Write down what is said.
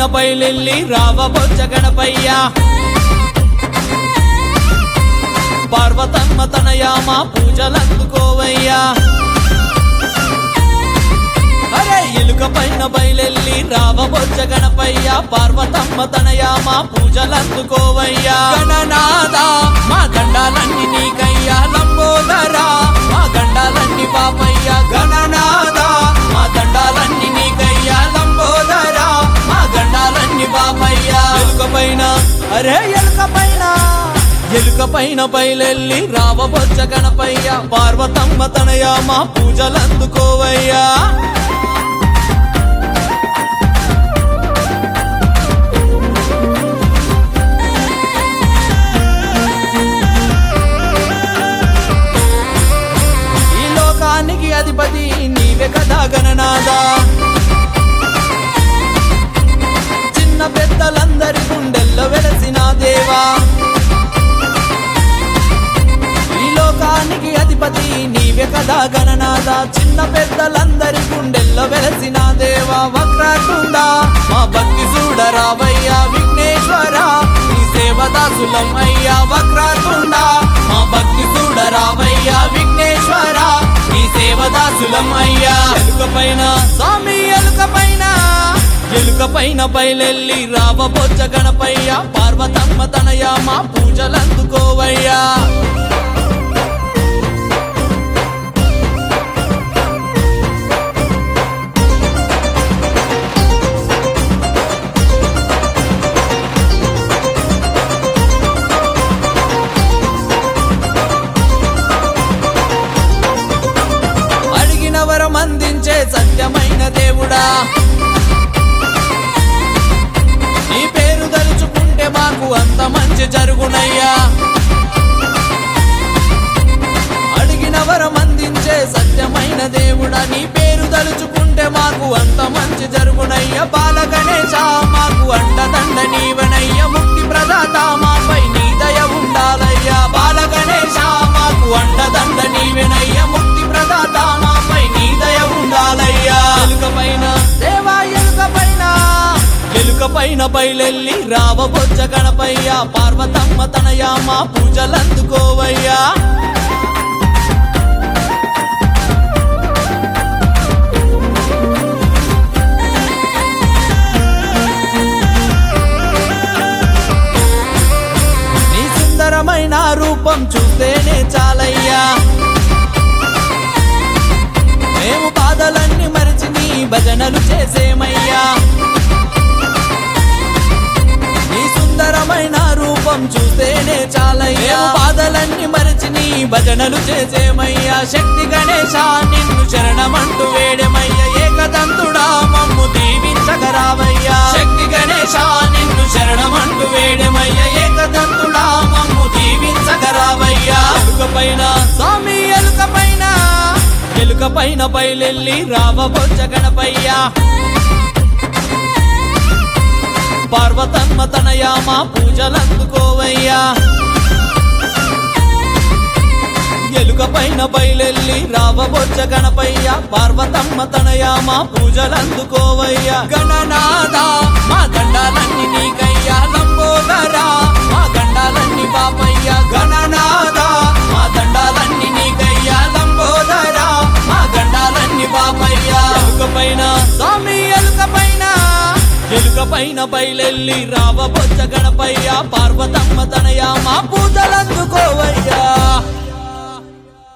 బయలెల్లి రావబొచ్చ గణపయ్య పార్వతమ్మ తనయామ పూజలందుకోవయ్యా అరే ఎలుక పైన బయలెల్లి రావబొచ్చ గణపయ్య పార్వతమ్మ తనయామ పూజలందుకోవయ్యా గణనాద మా గండాలన్నీ నీకయ్యా లంబోదరా మా గండాలన్నీ పాపయ్య గణనాద మా గండాలన్నీ నీకయ్యా లంబోదరా మా గండాలన్నీ పాపయ్య ఎలుక పైన అరే ఎలుక పైన ఎలుక పైన బయలెల్లి రావబొచ్చ గణపయ్య పార్వతమ్మ తనయామ పూజలందుకోవయ్యా ఈ లోకానికి అధిపతి నీవే కదా గణనాదా చిన్న పెద్దలందరి గుండెల్లో వెలసిన దేవా ఈ లోకానికి అధిపతి నీవే కదా గణనాద చిన్న పెద్దలందరి గుండెల్లో వెలసిన దేవా వక్రతుండ మా భక్తి చూడరావయ్యా విఘ్నేశ్వర నీ సేవదాసులం అయ్యా వక్రతుండ మా భక్తి చూడరావయ్యా విఘ్నేశ్వర నీ సేవదాసులం అయ్యా ఎలుక పైన స్వామి ఎలుక పైన ఎలుక పైన బయలెల్లి రావబొచ్చ గణపయ్య పార్వతమ్మ తనయ మా పూజలందుకోవయ్యా అడిగిన వరం అందించే సత్యమైన దేవుడా నీ పేరు తలుచుకుంటే మాకు అంత మంచి జరుగునయ్యా అడిగిన వరం అందించే సత్యమైన దేవుడా నీ పేరు తలుచుకుంటే మాకు అంత మంచి జరుగునయ్య బాల గణేశ మాకు అండదండ నీవనయ్య ముక్తి ప్రదాత మాపై నీ దయ ఉండాలయ్యా బాల గణేశ మాకు అండదండ నీవెనయ్య ముక్తి ప్రదాత మాపై నీ దయ ఉండాలయ్యా ఎలుక పైన దేవా ఎలుక పైన ఎలుక పైన బయలెల్లి రావబొచ్చ గణపయ్య పార్వతమ్మ తనయ మా పూజలందుకోవయ్యా నీ సుందరమైన రూపం చూస్తేనే చాలయ్యా మేము బాధలన్నీ మరిచి నీ భజనలు చేసేమయ్యా నీ సుందరమైన రూపం చూస్తేనే చాలయ్యా మేము బాధలన్నీ మరిచి నీ భజనలు చేసేమయ్యా శక్తి గణేశ నిన్ను శరణమంటూ వేడమయ్య ఏకదంతుడా మమ్ము దీవించగరావయ్యా శక్తి గణేశ నిన్ను శరణమంటూ వేడమయ్య ఏకదంతుడా మమ్ము దీవించగరావయ్యా ఎలుక పైన స్వామి ఎలుక పైన ఎలుక పైన బయలెల్లి రావబొచ్చ గణపయ్యా పార్వతమ్మ తనయా మా పూజలందుకోవయ్యా ఎలుక పైన బయలెల్లి రావబొచ్చ గణపయ్య పార్వతమ్మ తనయా మా పూజలందుకోవయ్యా గణనాద మా గండాలన్నీ నీకయ్యా లంబోదరా మా గండాలన్నీ పాపయ్య గణనాద మా దండాలన్నీ నీకయ్యా లంబోదరా మా గండాలన్నీ పాపయ్య ఎలుక పైన స్వామి ఎలుక పైన ఎలుక పైన బయలెల్లి రావబొచ్చ గణపయ్య పార్వతమ్మ తనయ మా పూజలందుకోవయ్యా